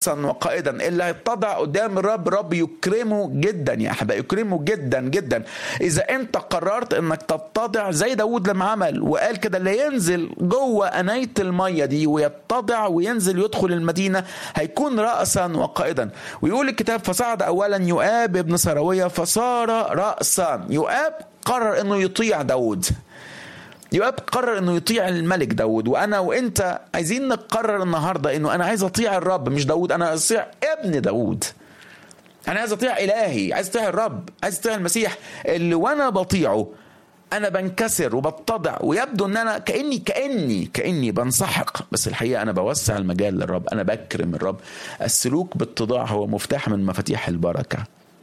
راسا وقائدا اللي هيتضع قدام الرب الرب يكرمه جدا يا احبائي يكرمه جدا جدا اذا انت قررت انك تتضع زي داود لما عمل وقال كده اللي ينزل جوه انايه الميه دي ويتضع وينزل يدخل المدينه هيكون راسا وقائدا ويقول الكتاب فصعد اولا يؤاب ابن سراويه فصار راسا يؤاب قرر انه يطيع داود يؤاب قرر انه يطيع الملك داود وانا وانت عايزين نقرر النهارده انه انا عايز اطيع الرب مش داود انا اطيع ابن داود انا عايز اطيع الهي عايز اطيع الرب عايز اطيع المسيح اللي وانا بطيعه انا بنكسر وبتضع ويبدو ان انا كاني كاني كاني بنسحق بس الحقيقه انا بوسع المجال للرب انا بكرم الرب السلوك باتضاع هو مفتاح من مفاتيح البركه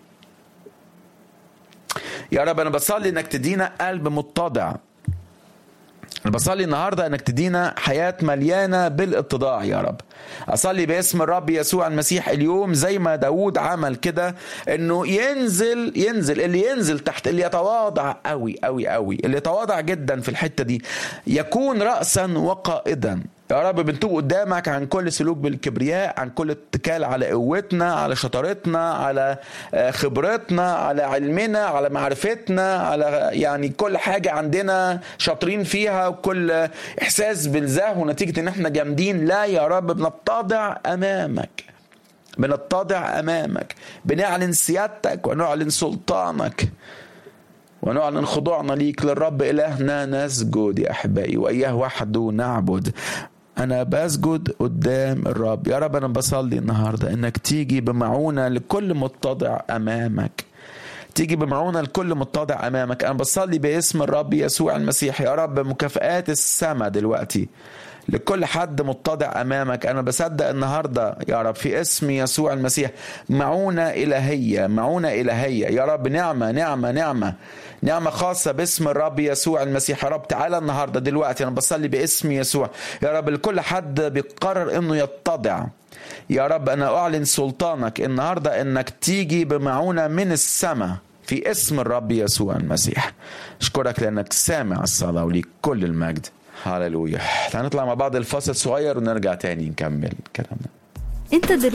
يا رب انا بصلي انك تدينا قلب متضع انا بصلي النهارده انك تدينا حياه مليانه بالاتضاع يا رب اصلي باسم الرب يسوع المسيح اليوم زي ما داود عمل كده انه ينزل ينزل اللي ينزل تحت اللي يتواضع قوي قوي قوي اللي يتواضع جدا في الحته دي يكون راسا وقائدا يا رب بنتوب قدامك عن كل سلوك بالكبرياء عن كل اتكال على قوتنا على شطارتنا على خبرتنا على علمنا على معرفتنا على يعني كل حاجة عندنا شاطرين فيها وكل إحساس بالزهو نتيجة إن إحنا جامدين لا يا رب بنتضع أمامك بنتضع أمامك بنعلن سيادتك ونعلن سلطانك ونعلن خضوعنا ليك للرب إلهنا نسجد يا أحبائي وإياه وحده نعبد أنا بسجد قدام الرب يا رب أنا بصلي النهاردة إنك تيجي بمعونة لكل متضع أمامك تيجي بمعونة لكل متضع أمامك أنا بصلي باسم الرب يسوع المسيح يا رب مكافآت السماء دلوقتي لكل حد متضع امامك انا بصدق النهارده يا رب في اسم يسوع المسيح معونه الهيه معونه الهيه يا رب نعمه نعمه نعمه نعمه خاصه باسم الرب يسوع المسيح يا رب تعالى النهارده دلوقتي انا بصلي باسم يسوع يا رب لكل حد بيقرر انه يتضع يا رب انا اعلن سلطانك النهارده انك تيجي بمعونه من السماء في اسم الرب يسوع المسيح اشكرك لانك سامع الصلاه وليك كل المجد هللويا تعال نطلع مع بعض الفاصل صغير ونرجع تاني نكمل كلامنا انت دلوقتي